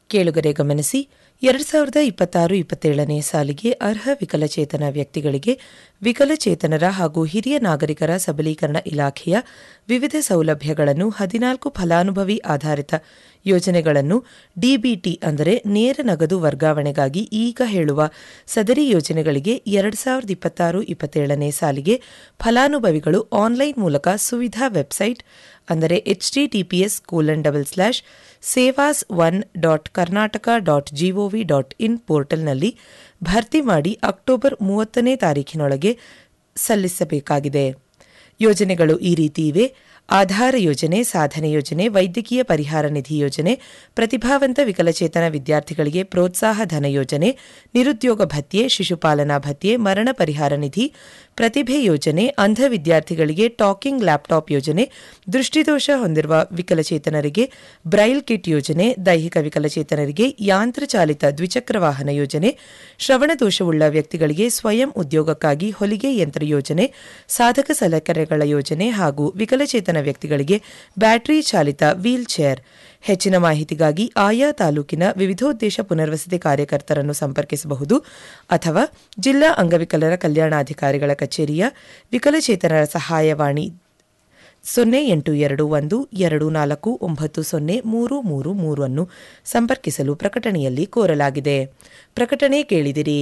ಕೇಳುಗರೆ ಗಮನಿಸಿ ಎರಡು ಸಾವಿರದ ಇಪ್ಪತ್ತಾರು ಇಪ್ಪತ್ತೇಳನೇ ಸಾಲಿಗೆ ಅರ್ಹ ವಿಕಲಚೇತನ ವ್ಯಕ್ತಿಗಳಿಗೆ ವಿಕಲಚೇತನರ ಹಾಗೂ ಹಿರಿಯ ನಾಗರಿಕರ ಸಬಲೀಕರಣ ಇಲಾಖೆಯ ವಿವಿಧ ಸೌಲಭ್ಯಗಳನ್ನು ಹದಿನಾಲ್ಕು ಫಲಾನುಭವಿ ಆಧಾರಿತ ಯೋಜನೆಗಳನ್ನು ಡಿಬಿಟಿ ಅಂದರೆ ನೇರ ನಗದು ವರ್ಗಾವಣೆಗಾಗಿ ಈಗ ಹೇಳುವ ಸದರಿ ಯೋಜನೆಗಳಿಗೆ ಎರಡು ಸಾವಿರದ ಇಪ್ಪತ್ತಾರು ಇಪ್ಪತ್ತೇಳನೇ ಸಾಲಿಗೆ ಫಲಾನುಭವಿಗಳು ಆನ್ಲೈನ್ ಮೂಲಕ ಸುವಿಧಾ ವೆಬ್ಸೈಟ್ ಅಂದರೆ ಎಚ್ಟಿಟಿಪಿಎಸ್ ಕೋಲನ್ ಡಬಲ್ ಸ್ಲ್ಯಾಶ್ ಸೇವಾಸ್ one dot Karnataka dot GOV dot in ಪೋರ್ಟಲ್ನಲ್ಲಿ ಭರ್ತಿ ಮಾಡಿ ಅಕ್ಟೋಬರ್ ಮೂವತ್ತನೇ ತಾರೀಖಿನೊಳಗೆ ಸಲ್ಲಿಸಬೇಕಾಗಿದೆ ಯೋಜನೆಗಳು ಈ ರೀತಿ ಇವೆ ಆಧಾರ ಯೋಜನೆ ಸಾಧನೆ ಯೋಜನೆ ವೈದ್ಯಕೀಯ ಪರಿಹಾರ ನಿಧಿ ಯೋಜನೆ ಪ್ರತಿಭಾವಂತ ವಿಕಲಚೇತನ ವಿದ್ಯಾರ್ಥಿಗಳಿಗೆ ಪ್ರೋತ್ಸಾಹ ಧನ ಯೋಜನೆ ನಿರುದ್ಯೋಗ ಭತ್ಯೆ ಶಿಶುಪಾಲನಾ ಭತ್ಯೆ ಮರಣ ಪರಿಹಾರ ನಿಧಿ ಪ್ರತಿಭೆ ಯೋಜನೆ ಅಂಧ ವಿದ್ಯಾರ್ಥಿಗಳಿಗೆ ಟಾಕಿಂಗ್ ಲ್ಯಾಪ್ಟಾಪ್ ಯೋಜನೆ ದೃಷ್ಟಿದೋಷ ಹೊಂದಿರುವ ವಿಕಲಚೇತನರಿಗೆ ಬ್ರೈಲ್ ಕಿಟ್ ಯೋಜನೆ ದೈಹಿಕ ವಿಕಲಚೇತನರಿಗೆ ಯಾಂತ್ರಚಾಲಿತ ದ್ವಿಚಕ್ರ ವಾಹನ ಯೋಜನೆ ಶ್ರವಣ ದೋಷವುಳ್ಳ ವ್ಯಕ್ತಿಗಳಿಗೆ ಸ್ವಯಂ ಉದ್ಯೋಗಕ್ಕಾಗಿ ಹೊಲಿಗೆ ಯಂತ್ರ ಯೋಜನೆ ಸಾಧಕ ಸಲಕರಣೆಗಳ ಯೋಜನೆ ಹಾಗೂ ವಿಕಲಚೇತನ ವ್ಯಕ್ತಿಗಳಿಗೆ ಬ್ಯಾಟರಿ ಚಾಲಿತ ವೀಲ್ ಚೇರ್ ಹೆಚ್ಚಿನ ಮಾಹಿತಿಗಾಗಿ ಆಯಾ ತಾಲೂಕಿನ ವಿವಿಧೋದ್ದೇಶ ಪುನರ್ವಸತಿ ಕಾರ್ಯಕರ್ತರನ್ನು ಸಂಪರ್ಕಿಸಬಹುದು ಅಥವಾ ಜಿಲ್ಲಾ ಅಂಗವಿಕಲರ ಕಲ್ಯಾಣಾಧಿಕಾರಿಗಳ ಕಚೇರಿಯ ವಿಕಲಚೇತನರ ಸಹಾಯವಾಣಿ ಸೊನ್ನೆ ಎಂಟು ಎರಡು ಒಂದು ಎರಡು ನಾಲ್ಕು ಒಂಬತ್ತು ಸೊನ್ನೆ ಮೂರು ಮೂರು ಮೂರು ಅನ್ನು ಸಂಪರ್ಕಿಸಲು ಪ್ರಕಟಣೆಯಲ್ಲಿ ಕೋರಲಾಗಿದೆ ಪ್ರಕಟಣೆ ಕೇಳಿದಿರಿ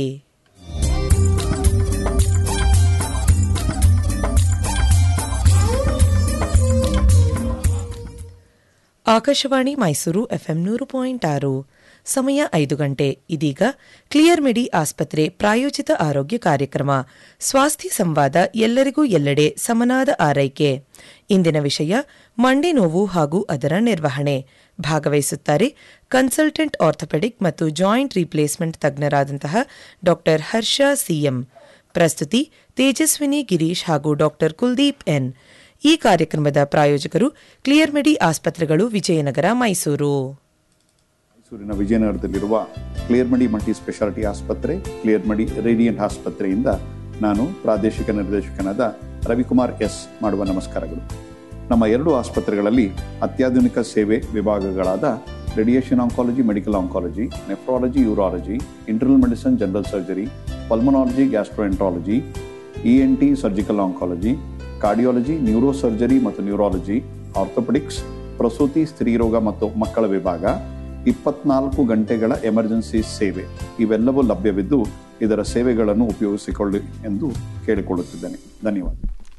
ಆಕಾಶವಾಣಿ ಮೈಸೂರು ಎಫ್ಎಂ ನೂರು ಪಾಯಿಂಟ್ ಆರು ಸಮಯ ಐದು ಗಂಟೆ ಇದೀಗ ಕ್ಲಿಯರ್ ಮೆಡಿ ಆಸ್ಪತ್ರೆ ಪ್ರಾಯೋಜಿತ ಆರೋಗ್ಯ ಕಾರ್ಯಕ್ರಮ ಸ್ವಾಸ್ಥ್ಯ ಸಂವಾದ ಎಲ್ಲರಿಗೂ ಎಲ್ಲೆಡೆ ಸಮನಾದ ಆರೈಕೆ ಇಂದಿನ ವಿಷಯ ಮಂಡಿ ನೋವು ಹಾಗೂ ಅದರ ನಿರ್ವಹಣೆ ಭಾಗವಹಿಸುತ್ತಾರೆ ಕನ್ಸಲ್ಟೆಂಟ್ ಆರ್ಥೋಪೆಡಿಕ್ ಮತ್ತು ಜಾಯಿಂಟ್ ರೀಪ್ಲೇಸ್ಮೆಂಟ್ ತಜ್ಞರಾದಂತಹ ಡಾ ಹರ್ಷ ಸಿಎಂ ಪ್ರಸ್ತುತಿ ತೇಜಸ್ವಿನಿ ಗಿರೀಶ್ ಹಾಗೂ ಡಾ ಕುಲ್ದೀಪ್ ಎನ್ ಈ ಕಾರ್ಯಕ್ರಮದ ಪ್ರಾಯೋಜಕರು ಕ್ಲಿಯರ್ ಮೆಡಿ ಆಸ್ಪತ್ರೆಗಳು ವಿಜಯನಗರ ಮೈಸೂರು ಮೈಸೂರಿನ ವಿಜಯನಗರದಲ್ಲಿರುವ ಕ್ಲಿಯರ್ ಮಡಿ ಮಲ್ಟಿ ಸ್ಪೆಷಾಲಿಟಿ ಆಸ್ಪತ್ರೆ ಕ್ಲಿಯರ್ ಮಡಿ ರೇಡಿಯಂಟ್ ಆಸ್ಪತ್ರೆಯಿಂದ ನಾನು ಪ್ರಾದೇಶಿಕ ನಿರ್ದೇಶಕನಾದ ರವಿಕುಮಾರ್ ಎಸ್ ಮಾಡುವ ನಮಸ್ಕಾರಗಳು ನಮ್ಮ ಎರಡು ಆಸ್ಪತ್ರೆಗಳಲ್ಲಿ ಅತ್ಯಾಧುನಿಕ ಸೇವೆ ವಿಭಾಗಗಳಾದ radiation oncology medical oncology nephrology urology internal medicine general surgery pulmonology gastroenterology ENT surgical oncology cardiology neuro surgery ಮತ್ತು ನ್ಯೂರಾಲಜಿ ಆರ್ಥೋಪೆಡಿಕ್ಸ್ ಪ್ರಸೂತಿ ಸ್ತ್ರೀರೋಗ ಮತ್ತು ಮಕ್ಕಳ ವಿಭಾಗ ಇಪ್ಪತ್ನಾಲ್ಕು ಗಂಟೆಗಳ ಎಮರ್ಜೆನ್ಸಿ ಸೇವೆ ಇವೆಲ್ಲವೂ ಲಭ್ಯವಿದ್ದು ಇದರ ಸೇವೆಗಳನ್ನು ಉಪಯೋಗಿಸಿಕೊಳ್ಳಿ ಎಂದು ಕೇಳಿಕೊಳ್ಳುತ್ತಿದ್ದೇನೆ ಧನ್ಯವಾದ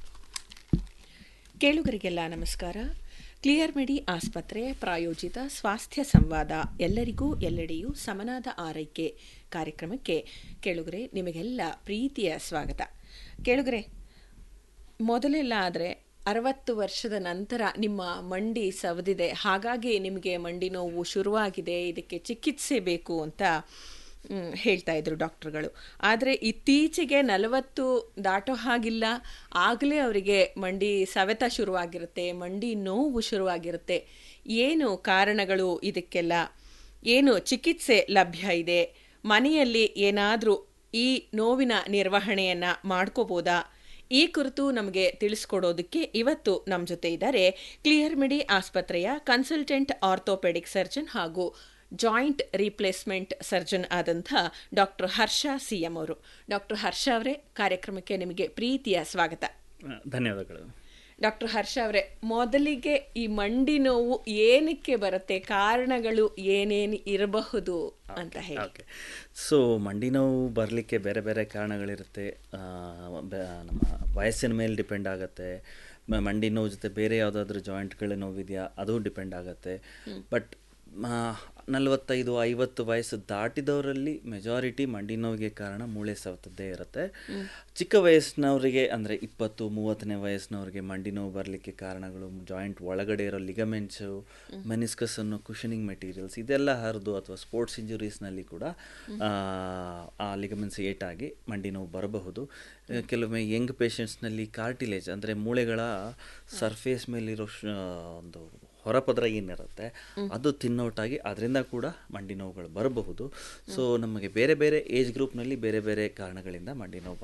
ಕೇಳುಗರಿಗೆಲ್ಲ ನಮಸ್ಕಾರ ಕ್ಲಿಯರ್ ಮೆಡಿ ಆಸ್ಪತ್ರೆ ಪ್ರಾಯೋಜಿತ ಸ್ವಾಸ್ಥ್ಯ ಸಂವಾದ ಎಲ್ಲರಿಗೂ ಎಲ್ಲೆಡೆಯೂ ಸಮನಾದ ಆರೈಕೆ ಕಾರ್ಯಕ್ರಮಕ್ಕೆ ಕೇಳುಗರೆ ನಿಮಗೆಲ್ಲ ಪ್ರೀತಿಯ ಸ್ವಾಗತ ಕೇಳುಗರೆ ಮೊದಲೆಲ್ಲ ಆದರೆ ಅರವತ್ತು ವರ್ಷದ ನಂತರ ನಿಮ್ಮ ಮಂಡಿ ಸವದಿದೆ ಹಾಗಾಗಿ ನಿಮಗೆ ಮಂಡಿ ನೋವು ಶುರುವಾಗಿದೆ ಇದಕ್ಕೆ ಚಿಕಿತ್ಸೆ ಬೇಕು ಅಂತ ಮ್, ಹೇಳ್ತಾ ಇದ್ರು ಡಾಕ್ಟರ್ಗಳು ಆದರೆ ಇತ್ತೀಚೆಗೆ ನಲವತ್ತು ದಾಟೋ ಹಾಗಿಲ್ಲ ಆಗಲೇ ಅವರಿಗೆ ಮಂಡಿ ಸವೆತ ಶುರುವಾಗಿರುತ್ತೆ ಮಂಡಿ ನೋವು ಶುರುವಾಗಿರುತ್ತೆ ಏನು ಕಾರಣಗಳು ಇದಕ್ಕೆಲ್ಲ ಏನು ಚಿಕಿತ್ಸೆ ಲಭ್ಯ ಇದೆ ಮನೆಯಲ್ಲಿ ಏನಾದರೂ ಈ ನೋವಿನ ನಿರ್ವಹಣೆಯನ್ನು ಮಾಡ್ಕೋಬೋದಾ ಈ ಕುರಿತು ನಮಗೆ ತಿಳಿಸ್ಕೊಡೋದಕ್ಕೆ ಇವತ್ತು ನಮ್ಮ ಜೊತೆ ಇದ್ದಾರೆ ಕ್ಲಿಯರ್ ಮೆಡಿ ಆಸ್ಪತ್ರೆಯ ಕನ್ಸಲ್ಟೆಂಟ್ ಆರ್ಥೋಪೆಡಿಕ್ ಸರ್ಜನ್ ಹಾಗೂ ಜಾಯಿಂಟ್ ರೀಪ್ಲೇಸ್ಮೆಂಟ್ ಸರ್ಜನ್ ಆದಂಥ ಡಾಕ್ಟರ್ ಹರ್ಷ ಸಿ ಎಂ ಅವರು ಡಾಕ್ಟರ್ ಹರ್ಷ ಅವರೇ ಕಾರ್ಯಕ್ರಮಕ್ಕೆ ನಿಮಗೆ ಪ್ರೀತಿಯ ಸ್ವಾಗತ ಆ, ಧನ್ಯವಾದಗಳು ಡಾಕ್ಟರ್ ಹರ್ಷ ಅವರೇ ಮೊದಲಿಗೆ ಈ ಮಂಡಿ ನೋವು ಏನಕ್ಕೆ ಬರುತ್ತೆ ಕಾರಣಗಳು ಏನೇನು ಇರಬಹುದು ಅಂತ ಹೇಳಿ ಓಕೆ ಸೊ ಮಂಡಿ ನೋವು ಬರಲಿಕ್ಕೆ ಬೇರೆ ಬೇರೆ ಕಾರಣಗಳಿರುತ್ತೆ ಆ, ಬೆ- ನಮ್ಮ ವಯಸ್ಸಿನ ಮೇಲೆ ಡಿಪೆಂಡ್ ಆಗುತ್ತೆ ಮ- ಮಂಡಿ ನೋವು ಜೊತೆ ಬೇರೆ ಯಾವುದಾದ್ರೂ ಜಾಯಿಂಟ್ಗಳ ನೋವಿದೆಯಾ ಅದು ಡಿಪೆಂಡ್ ಆಗುತ್ತೆ ಬಟ್ ನಲವತ್ತೈದು ಐವತ್ತು ವಯಸ್ಸು ದಾಟಿದವರಲ್ಲಿ ಮೆಜಾರಿಟಿ ಮಂಡಿ ನೋವಿಗೆ ಕಾರಣ ಮೂಳೆ ಸವತದ್ದೇ ಇರುತ್ತೆ ಚಿಕ್ಕ ವಯಸ್ಸಿನವರಿಗೆ ಅಂದರೆ ಇಪ್ಪತ್ತು ಮೂವತ್ತನೇ ವಯಸ್ಸಿನವರಿಗೆ ಮಂಡಿ ನೋವು ಬರಲಿಕ್ಕೆ ಕಾರಣಗಳು ಜಾಯಿಂಟ್ ಒಳಗಡೆ ಇರೋ ಲಿಗಮೆಂಟ್ಸು ಮೆನಿಸ್ಕಸ್ ಅನ್ನೋ ಕುಷನಿಂಗ್ ಮೆಟೀರಿಯಲ್ಸ್ ಇದೆಲ್ಲ ಹರಿದು ಅಥವಾ ಸ್ಪೋರ್ಟ್ಸ್ ಇಂಜುರೀಸ್ನಲ್ಲಿ ಕೂಡ ಆ, ಆ ಲಿಗಮೆಂಟ್ಸ್ ಏಟಾಗಿ ಮಂಡಿ ನೋವು ಬರಬಹುದು ಆ, ಕೆಲವೊಮ್ಮೆ ಯಂಗ್ ಪೇಷಂಟ್ಸ್ನಲ್ಲಿ ಕಾರ್ಟಿಲೇಜ್ ಅಂದರೆ ಮೂಳೆಗಳ ಸರ್ಫೇಸ್ ಮೇಲಿರೋ ಶ- ಒಂದು ಹೊರಪದರ ಏನಿರುತ್ತೆ ಅದು ತಿನ್ನೌಟಾಗಿ ಅದರಿಂದ ಕೂಡ ಮಂಡಿ ನೋವುಗಳು ಬರಬಹುದು ಸೊ ನಮಗೆ ಬೇರೆ ಬೇರೆ ಏಜ್ ಗ್ರೂಪ್ನಲ್ಲಿ ಬೇರೆ ಬೇರೆ ಕಾರಣಗಳಿಂದ ಮಂಡಿ ನೋವು ಬರುತ್ತೆ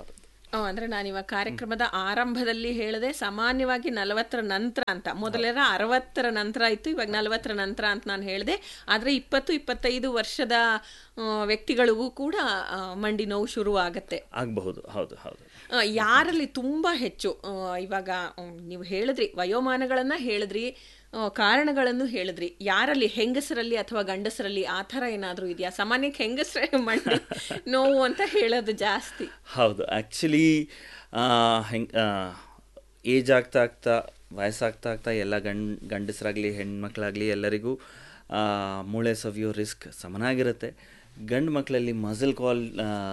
ಆ, ಅಂದ್ರೆ ನಾನು ಇವಾಗ ಕಾರ್ಯಕ್ರಮದ ಆರಂಭದಲ್ಲಿ ಹೇಳಿದೆ ಸಾಮಾನ್ಯವಾಗಿ ನಲವತ್ತರ ನಂತರ ಅಂತ ಮೊದಲೆಲ್ಲ ಅರವತ್ತರ ನಂತರ ಇತ್ತು ಇವಾಗ ನಲವತ್ತರ ನಂತರ ಅಂತ ನಾನು ಹೇಳಿದೆ ಆದ್ರೆ ಇಪ್ಪತ್ತು ಇಪ್ಪತ್ತೈದು ವರ್ಷದ ಆ, ವ್ಯಕ್ತಿಗಳಿಗೂ ಕೂಡ ಆ, ಮಂಡಿ ನೋವು ಶುರು ಆಗತ್ತೆ ಆಗಬಹುದು ಹೌದು ಹೌದು ಆ, ಯಾರಲ್ಲಿ ತುಂಬಾ ಹೆಚ್ಚು ಆ, ಇವಾಗ ಉಮ್, ನೀವು ಹೇಳಿದ್ರಿ ವಯೋಮಾನಗಳನ್ನ ಹೇಳಿದ್ರಿ ಆ, ಕಾರಣಗಳನ್ನು ಹೇಳಿದ್ರಿ ಯಾರಲ್ಲಿ ಹೆಂಗಸರಲ್ಲಿ ಅಥವಾ ಗಂಡಸರಲ್ಲಿ ಆ ಥರ ಏನಾದರೂ ಇದೆಯಾ ಸಾಮಾನ್ಯಕ್ಕೆ ಹೆಂಗಸರೇ ಮಂಡಿ ನೋವು ಅಂತ ಹೇಳೋದು ಜಾಸ್ತಿ ಹೌದು ಆ್ಯಕ್ಚುಲಿ ಹೆಂಗೆ ಏಜ್ ಆಗ್ತಾ ಆಗ್ತಾ ವಯಸ್ಸಾಗ್ತಾ ಆಗ್ತಾ ಎಲ್ಲ ಗಂಡ್ ಗಂಡಸರಾಗಲಿ ಹೆಣ್ಮಕ್ಳಾಗಲಿ ಎಲ್ಲರಿಗೂ ಆ, ಮೂಳೆ ಸವಿಯೋ ರಿಸ್ಕ್ ಸಮನಾಗಿರುತ್ತೆ ಗಂಡು ಮಕ್ಕಳಲ್ಲಿ ಮಸಲ್ ಕಾಲ್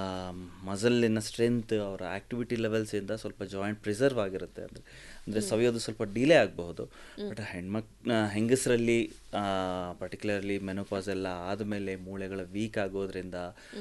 ಮಸಲ್ಲಿನ ಸ್ಟ್ರೆಂತ್ ಅವರ ಆ್ಯಕ್ಟಿವಿಟಿ ಲೆವೆಲ್ಸಿಂದ ಸ್ವಲ್ಪ ಜಾಯಿಂಟ್ ಪ್ರಿಸರ್ವ್ ಆಗಿರುತ್ತೆ ಅಂದರೆ ಅಂದರೆ ಸವಿಯೋದು ಸ್ವಲ್ಪ ಡಿಲೇ ಆಗಬಹುದು ಬಟ್ ಹೆಣ್ಮಕ್ ಹೆಂಗಸರಲ್ಲಿ ಪರ್ಟಿಕ್ಯುಲರ್ಲಿ ಮೆನೋಪಾಸ್ ಎಲ್ಲ ಆದಮೇಲೆ ಮೂಳೆಗಳ ವೀಕ್ ಆಗೋದ್ರಿಂದ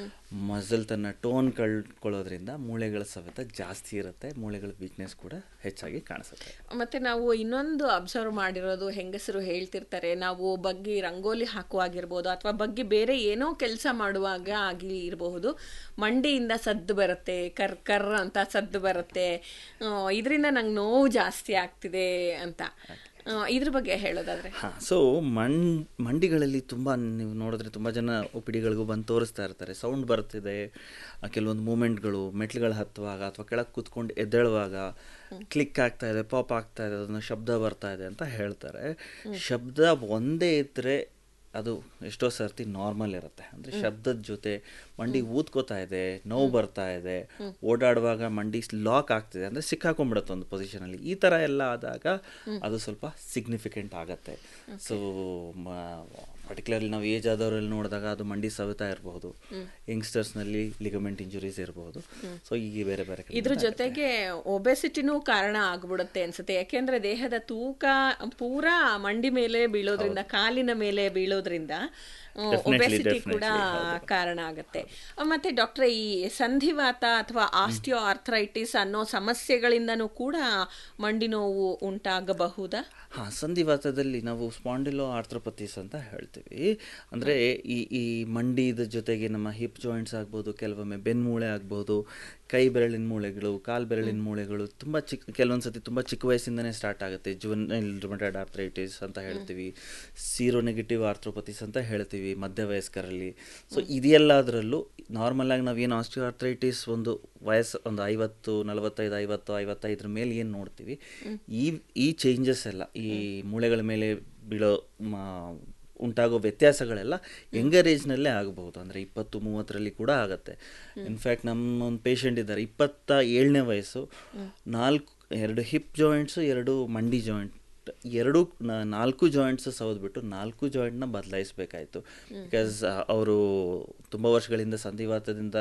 ಮಸಲ್ ತನ್ನ ಟೋನ್ ಕಳ್ಕೊಳ್ಳೋದ್ರಿಂದ ಮೂಳೆಗಳ ಸವೆತ ಜಾಸ್ತಿ ಇರುತ್ತೆ ಮೂಳೆಗಳ ವೀಕ್ನೆಸ್ ಕೂಡ ಹೆಚ್ಚಾಗಿ ಕಾಣಿಸುತ್ತೆ ಮತ್ತೆ ನಾವು ಇನ್ನೊಂದು ಅಬ್ಸರ್ವ್ ಮಾಡಿರೋದು ಹೆಂಗಸರು ಹೇಳ್ತಿರ್ತಾರೆ ನಾವು ಬಗ್ಗಿ ರಂಗೋಲಿ ಹಾಕುವಾಗಿರ್ಬೋದು ಅಥವಾ ಬಗ್ಗಿ ಬೇರೆ ಏನೋ ಕೆಲಸ ಮಾಡುವಾಗ ಆಗಿ ಇರಬಹುದು ಮಂಡಿಯಿಂದ ಸದ್ದು ಬರುತ್ತೆ ಕರ್ ಕರ್ ಅಂತ ಸದ್ದು ಬರುತ್ತೆ ಇದರಿಂದ ನಂಗೆ ನೋವು ಜಾಸ್ತಿ ಆಗ್ತಿದೆ ಅಂತ ಆ, ಇದ್ರ ಬಗ್ಗೆ ಹೇಳೋದಾದ್ರೆ ಹಾಂ ಸೊ ಮಣ್ ಮಂಡಿಗಳಲ್ಲಿ ತುಂಬ ನೀವು ನೋಡಿದ್ರೆ ತುಂಬ ಜನ ಒ ಪಿ ಡಿಗಳಿಗೂ ಬಂದು ತೋರಿಸ್ತಾ ಇರ್ತಾರೆ ಸೌಂಡ್ ಬರ್ತಿದೆ ಆ, ಕೆಲವೊಂದು ಮೂಮೆಂಟ್ಗಳು ಮೆಟ್ಲುಗಳು ಹತ್ತುವಾಗ ಅಥವಾ ಕೆಳಗೆ ಕೂತ್ಕೊಂಡು ಎದ್ದೇಳುವಾಗ ಕ್ಲಿಕ್ ಆಗ್ತಾ ಇದೆ ಪಾಪ್ ಆಗ್ತಾ ಇದೆ ಅದನ್ನು ಶಬ್ದ ಬರ್ತಾ ಇದೆ ಅಂತ ಹೇಳ್ತಾರೆ ಶಬ್ದ ಒಂದೇ ಇದ್ದರೆ ಅದು ಎಷ್ಟೋ ಸರ್ತಿ ನಾರ್ಮಲ್ ಇರುತ್ತೆ ಅಂದರೆ ಶಬ್ದದ ಜೊತೆ ಮಂಡಿ ಊದ್ಕೋತಾ ಇದೆ ನೋವು ಬರ್ತಾ ಇದೆ ಓಡಾಡುವಾಗ ಮಂಡಿ ಲಾಕ್ ಆಗ್ತಿದೆ ಅಂದರೆ ಸಿಕ್ಕಾಕೊಂಡ್ಬಿಡುತ್ತೆ ಒಂದು ಪೊಸಿಷನಲ್ಲಿ ಈ ಥರ ಎಲ್ಲ ಆದಾಗ ಅದು ಸ್ವಲ್ಪ ಸಿಗ್ನಿಫಿಕೆಂಟ್ ಆಗತ್ತೆ ಸೊ ಪರ್ಟಿಕ್ಯುಲರ್ಲಿ ನಾವು ಏಜ್ ಆದವರಲ್ಲಿ ನೋಡಿದಾಗ ಅದು ಮಂಡಿ ಸವಿತಾ ಇರಬಹುದು ಯಂಗ್ಸ್ಟರ್ಸ್ನಲ್ಲಿ ಲಿಗಮೆಂಟ್ ಇಂಜುರೀಸ್ ಇರಬಹುದು ಸೊ ಈಗ ಬೇರೆ ಬೇರೆ ಕಡೆ ಇದ್ರ ಜೊತೆಗೆ ಒಬೆಸಿಟಿನೂ ಕಾರಣ ಆಗ್ಬಿಡುತ್ತೆ ಅನ್ಸುತ್ತೆ ಯಾಕೆಂದ್ರೆ ದೇಹದ ತೂಕ ಪೂರಾ ಮಂಡಿ ಮೇಲೆ ಬೀಳೋದ್ರಿಂದ ಕಾಲಿನ ಮೇಲೆ ಬೀಳೋದ್ರಿಂದ ಒಬೆಸಿಟಿ ಕೂಡ ಕಾರಣ ಆಗುತ್ತೆ ಮತ್ತೆ ಡಾಕ್ಟ್ರೆ ಈ ಸಂಧಿವಾತ ಅಥವಾ ಆಸ್ಟಿಯೋ ಆರ್ಥರೈಟಿಸ್ ಅನ್ನೋ ಸಮಸ್ಯೆಗಳಿಂದನೂ ಕೂಡ ಮಂಡಿ ನೋವು ಉಂಟಾಗಬಹುದಾ ಹಾಂ ಸಂಧಿವಾತದಲ್ಲಿ ನಾವು ಸ್ಪಾಂಡಿಲೋ ಆರ್ಥ್ರೋಪತೀಸ್ ಅಂತ ಹೇಳ್ತೀವಿ ಅಂದರೆ ಈ ಈ ಮಂಡಿದ ಜೊತೆಗೆ ನಮ್ಮ ಹಿಪ್ ಜಾಯಿಂಟ್ಸ್ ಆಗ್ಬೋದು ಕೆಲವೊಮ್ಮೆ ಬೆನ್ಮೂಳೆ ಆಗ್ಬೋದು ಕೈ ಬೆರಳಿನ ಮೂಳೆಗಳು ಕಾಲು ಬೆರಳಿನ ಮೂಳೆಗಳು ತುಂಬ ಚಿಕ್ಕ ಕೆಲವೊಂದು ಸತಿ ತುಂಬ ಚಿಕ್ಕ ವಯಸ್ಸಿಂದನೇ ಸ್ಟಾರ್ಟ್ ಆಗುತ್ತೆ ಜುವನೈಲ್ ರುಮಟೆಡ್ ಆರ್ಥ್ರೈಟಿಸ್ ಅಂತ ಹೇಳ್ತೀವಿ ಸೀರೋ ನೆಗೆಟಿವ್ ಆರ್ಥ್ರೋಪತೀಸ್ ಅಂತ ಹೇಳ್ತೀವಿ ಮಧ್ಯವಯಸ್ಕರಲ್ಲಿ ಸೊ ಇದೆಲ್ಲದರಲ್ಲೂ ನಾರ್ಮಲ್ ಆಗಿ ನಾವೇನು ಆಸ್ಟಿಯೋ ಆರ್ಥ್ರೈಟಿಸ್ ಒಂದು ವಯಸ್ಸು ಒಂದು ಐವತ್ತು ನಲವತ್ತೈದು ಐವತ್ತು ಐವತ್ತೈದರ ಮೇಲೆ ಏನು ನೋಡ್ತೀವಿ ಈ ಈ ಚೇಂಜಸ್ ಎಲ್ಲ ಈ ಮೂಳೆಗಳ ಮೇಲೆ ಬೀಳೋ ಮ- ಉಂಟಾಗೋ ವ್ಯತ್ಯಾಸಗಳೆಲ್ಲ ಯಂಗರ್ ಏಜ್ನಲ್ಲೇ ಆಗಬಹುದು ಅಂದರೆ ಇಪ್ಪತ್ತು ಮೂವತ್ತರಲ್ಲಿ ಕೂಡ ಆಗುತ್ತೆ ಇನ್ಫ್ಯಾಕ್ಟ್ ನಮ್ಮ ಒಂದು ಪೇಷಂಟ್ ಇದ್ದಾರೆ ಇಪ್ಪತ್ತ ಏಳನೇ ವಯಸ್ಸು ನಾಲ್ಕು ಎರಡು ಹಿಪ್ ಜಾಯಿಂಟ್ಸು ಎರಡು ಮಂಡಿ ಜಾಯಿಂಟ್ ಎರಡು ನ- ನಾಲ್ಕು ಜಾಯಿಂಟ್ಸ್ ಸವದ್ಬಿಟ್ಟು ನಾಲ್ಕು ಜಾಯಿಂಟ್ನ ಬದಲಾಯಿಸಬೇಕಾಯಿತು ಬಿಕಾಸ್ ಅವರು ತುಂಬ ವರ್ಷಗಳಿಂದ ಸಂಧಿವಾತದಿಂದ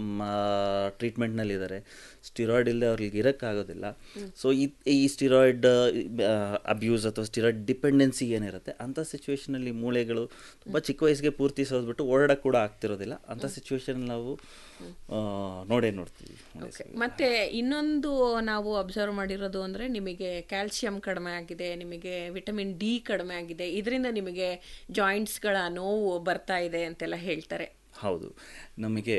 ಟ್ರೀಟ್ಮೆಂಟ್ನಲ್ಲಿದ್ದಾರೆ ಸ್ಟಿರಾಯ್ಡ್ ಇಲ್ಲದೆ ಅವ್ರಿಗೆ ಇರೋಕ್ಕಾಗೋದಿಲ್ಲ ಸೊ ಈ ಈ ಸ್ಟಿರಾಯ್ಡ್ ಅಬ್ಯೂಸ್ ಅಥವಾ ಸ್ಟಿರಾಯ್ಡ್ ಡಿಪೆಂಡೆನ್ಸಿ ಏನಿರುತ್ತೆ ಅಂಥ ಸಿಚುವೇಷನಲ್ಲಿ ಮೂಳೆಗಳು ತುಂಬ ಚಿಕ್ಕ ವಯಸ್ಸಿಗೆ ಪೂರ್ತಿ ಸೋದ್ಬಿಟ್ಟು ಓಡಾಡಕ್ಕೆ ಕೂಡ ಆಗ್ತಿರೋದಿಲ್ಲ ಅಂಥ ಸಿಚುವೇಶನ್ ನಾವು ಆ, ನೋಡೇ ನೋಡ್ತೀವಿ ಮತ್ತೆ ಇನ್ನೊಂದು ನಾವು ಅಬ್ಸರ್ವ್ ಮಾಡಿರೋದು ಅಂದ್ರೆ ನಿಮಗೆ ಕ್ಯಾಲ್ಸಿಯಂ ಕಡಿಮೆ ಆಗಿದೆ ನಿಮಗೆ ವಿಟಮಿನ್ ಡಿ ಕಡಿಮೆ ಆಗಿದೆ ಇದರಿಂದ ನಿಮಗೆ ಜಾಯಿಂಟ್ಸ್ಗಳ ನೋವು ಬರ್ತಾ ಇದೆ ಅಂತೆಲ್ಲ ಹೇಳ್ತಾರೆ ಹೌದು ನಮಗೆ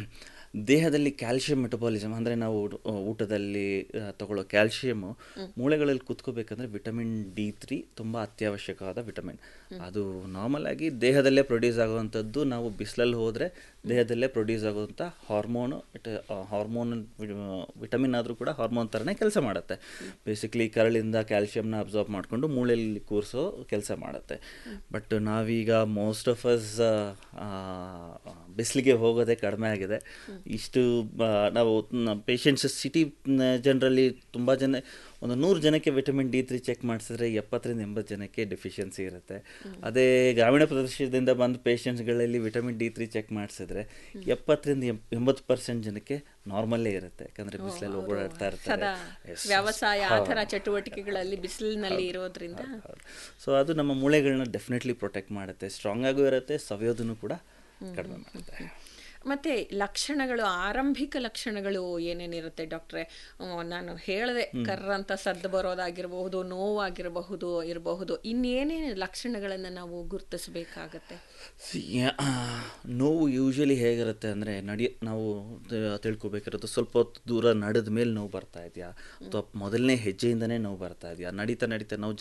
ದೇಹದಲ್ಲಿ ಕ್ಯಾಲ್ಶಿಯಂ ಮೆಟಬಾಲಿಸಮ್ ಅಂದರೆ ನಾವು ಊಟ- ಊಟದಲ್ಲಿ ಆ, ತಗೊಳ್ಳೋ ಕ್ಯಾಲ್ಶಿಯಮ್ಮು ಮೂಳೆಗಳಲ್ಲಿ ಕುತ್ಕೋಬೇಕಂದ್ರೆ ವಿಟಮಿನ್ ಡಿ ತ್ರೀ ತುಂಬ ಅತ್ಯವಶ್ಯಕವಾದ ವಿಟಮಿನ್ ಅದು ನಾರ್ಮಲ್ ಆಗಿ ದೇಹದಲ್ಲೇ ಪ್ರೊಡ್ಯೂಸ್ ಆಗುವಂಥದ್ದು ನಾವು ಬಿಸಿಲಲ್ಲಿ ಹೋದರೆ ದೇಹದಲ್ಲೇ ಪ್ರೊಡ್ಯೂಸ್ ಆಗುವಂಥ ಹಾರ್ಮೋನು ಹಾರ್ಮೋನ್ ವಿಟಮಿನ್ ಆದರೂ ಕೂಡ ಹಾರ್ಮೋನ್ ಥರನೇ ಕೆಲಸ ಮಾಡುತ್ತೆ ಬೇಸಿಕ್ಲಿ ಕರಳಿಂದ ಕ್ಯಾಲ್ಶಿಯಮ್ನ ಅಬ್ಸಾರ್ಬ್ ಮಾಡಿಕೊಂಡು ಮೂಳೆಯಲ್ಲಿ ಕೂರಿಸೋ ಕೆಲಸ ಮಾಡುತ್ತೆ ಬಟ್ ನಾವೀಗ ಮೋಸ್ಟ್ ಆಫ್ ಅಸ್ ಬಿಸಿಲಿಗೆ ಹೋಗೋದೇ ಕಡಿಮೆ ಆಗಿದೆ ಇಷ್ಟು ಆ, ನಾವು ಪೇಷಂಟ್ಸ್ ಸಿಟಿ ಜನರಲ್ಲಿ ತುಂಬ ಜನ ಒಂದು ನೂರು ಜನಕ್ಕೆ ವಿಟಮಿನ್ ಡಿ ತ್ರೀ ಚೆಕ್ ಮಾಡಿಸಿದ್ರೆ ಎಪ್ಪತ್ತರಿಂದ ಎಂಬತ್ತು ಜನಕ್ಕೆ ಡೆಫಿಷಿಯನ್ಸಿ ಇರುತ್ತೆ ಅದೇ ಗ್ರಾಮೀಣ ಪ್ರದೇಶದಿಂದ ಬಂದ ಪೇಷಂಟ್ಸ್ಗಳಲ್ಲಿ ವಿಟಮಿನ್ ಡಿ ತ್ರೀ ಚೆಕ್ ಮಾಡಿಸಿದ್ರೆ ಎಪ್ಪತ್ತರಿಂದ ಎಂ- ಎಂಬತ್ತು ಪರ್ಸೆಂಟ್ ಜನಕ್ಕೆ ನಾರ್ಮಲ್ಲೇ ಇರುತ್ತೆ ಯಾಕಂದರೆ ಬಿಸಿಲಲ್ಲಿ ಓಡಾಡ್ತಾ ಇರ್ತಾರೆ ಸದಾ Yes. ವ್ಯವಸಾಯ ಆ ಥರ ಚಟುವಟಿಕೆಗಳಲ್ಲಿ ಬಿಸಿಲಿನಲ್ಲಿ ಇರೋದ್ರಿಂದ ಸೊ ಅದು ನಮ್ಮ ಮೂಳೆಗಳನ್ನ ಡೆಫಿನೆಟ್ಲಿ ಪ್ರೊಟೆಕ್ಟ್ ಮಾಡುತ್ತೆ ಸ್ಟ್ರಾಂಗ್ ಆಗೂ ಇರುತ್ತೆ ಸವಿಯೋದನ್ನು ಕೂಡ ಕಡಿಮೆ ಮಾಡುತ್ತೆ ಮತ್ತೆ ಲಕ್ಷಣಗಳು ಆರಂಭಿಕ ಲಕ್ಷಣಗಳು ಏನೇನಿರುತ್ತೆ ಡಾಕ್ಟ್ರೆ ಹ್ಮ್, ನಾನು ಹೇಳಿದೆ ಕರ್ರ ಅಂತ ಸದ್ದು ಬರೋದಾಗಿರಬಹುದು ನೋವಾಗಿರಬಹುದು ಇರಬಹುದು ಇನ್ನೇನೇನು ಲಕ್ಷಣಗಳನ್ನು ನಾವು ಗುರುತಿಸಬೇಕಾಗತ್ತೆ ಯಾ- ಆ, ನೋವು ಯೂಶಲಿ ಹೇಗಿರುತ್ತೆ ಅಂದರೆ ನಡಿ ನಾವು ತ- ತಿಳ್ಕೊಬೇಕಿರೋದು ಸ್ವಲ್ಪ ಹೊತ್ತು ದೂರ ನಡೆದ ಮೇಲೆ ನೋವು ಬರ್ತಾ ಇದೆಯಾ ಅಥವಾ ಮೊದಲನೇ ಹೆಜ್ಜೆಯಿಂದನೇ ನೋವು ಬರ್ತಾ ಇದೆಯಾ ನಡೀತಾ ನಡೀತಾ ನಾವು